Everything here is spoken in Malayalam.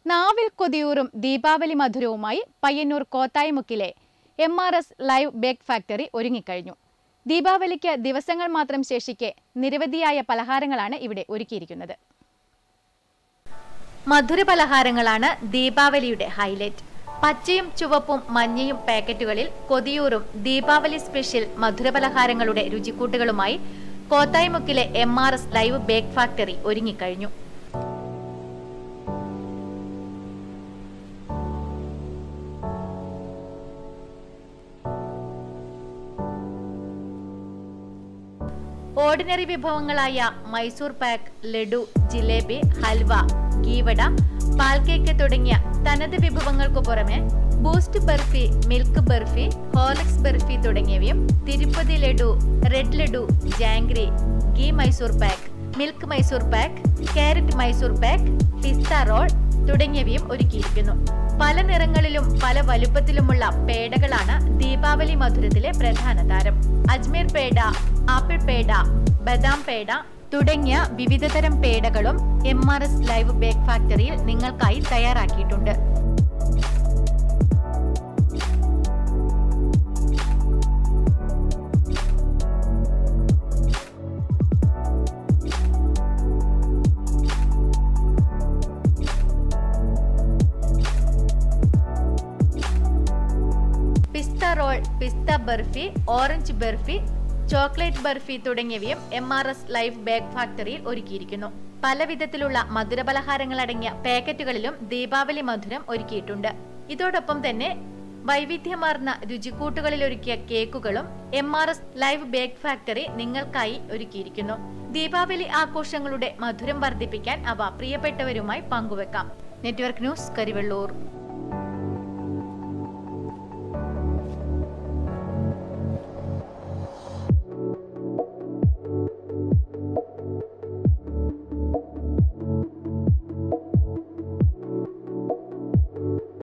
നാവിൽ കൊതിയൂറും ദീപാവലി മധുരവുമായി പയ്യന്നൂർ കോത്തായിമുക്കിലെ M R S live bake factory ഒരുങ്ങിക്കഴിഞ്ഞു ദീപാവലിക്ക് ദിവസങ്ങൾ മാത്രം ശേഷിക്കെ നിരവധിയായ പലഹാരങ്ങളാണ് ഇവിടെ ഒരുക്കിയിരിക്കുന്നത് മധുര പലഹാരങ്ങളാണ് ദീപാവലിയുടെ ഹൈലൈറ്റ് പച്ചയും ചുവപ്പും മഞ്ഞയും പാക്കറ്റുകളിൽ കൊതിയൂറും ദീപാവലി സ്പെഷ്യൽ മധുരപലഹാരങ്ങളുടെ രുചിക്കൂട്ടുകളുമായി കോത്തായിമുക്കിലെ M R S live bake factory ഒരുങ്ങിക്കഴിഞ്ഞു ഓർഡിനറി വിഭവങ്ങളായ മൈസൂർ പാക്ക് ലഡു ജിലേബി ഹൽവ ഗീവട പാൽ കേക്ക് തുടങ്ങിയ തനത് വിഭവങ്ങൾക്കു പുറമെ Boost barfi milk barfi Horlicks barfi തുടങ്ങിയവയും Tirupati laddu red laddu jangri ghee Mysore pak milk Mysore pak carrot Mysore pak pista roll തുടങ്ങിയവയും ഒരുക്കിയിരിക്കുന്നു പല നിറങ്ങളിലും പല വലുപ്പത്തിലുമുള്ള പേടകളാണ് ദീപാവലി മധുരത്തിലെ പ്രധാന താരം അജ്മീർ പേട ആപ്പിൾ പേട ബദാം പേട തുടങ്ങിയ വിവിധതരം പേടകളും M R S live bake ഫാക്ടറിയിൽ നിങ്ങൾക്കായി തയ്യാറാക്കിയിട്ടുണ്ട് pista roll pista barfi orange barfi chocolate barfi തുടങ്ങിയവയും M R S live bake ഫാക്ടറിയിൽ ഒരുക്കിയിരിക്കുന്നു പല വിധത്തിലുള്ള മധുരപലഹാരങ്ങൾ അടങ്ങിയ പാക്കറ്റുകളിലും ദീപാവലി മധുരം ഒരുക്കിയിട്ടുണ്ട് ഇതോടൊപ്പം തന്നെ വൈവിധ്യമാർന്ന രുചിക്കൂട്ടുകളിൽ ഒരുക്കിയ കേക്കുകളും M R S live bake factory നിങ്ങൾക്കായി ഒരുക്കിയിരിക്കുന്നു ദീപാവലി ആഘോഷങ്ങളുടെ മധുരം വർദ്ധിപ്പിക്കാൻ അവ പ്രിയപ്പെട്ടവരുമായി പങ്കുവെക്കാം നെറ്റ്വർക്ക് ന്യൂസ് കരിവെള്ളൂർ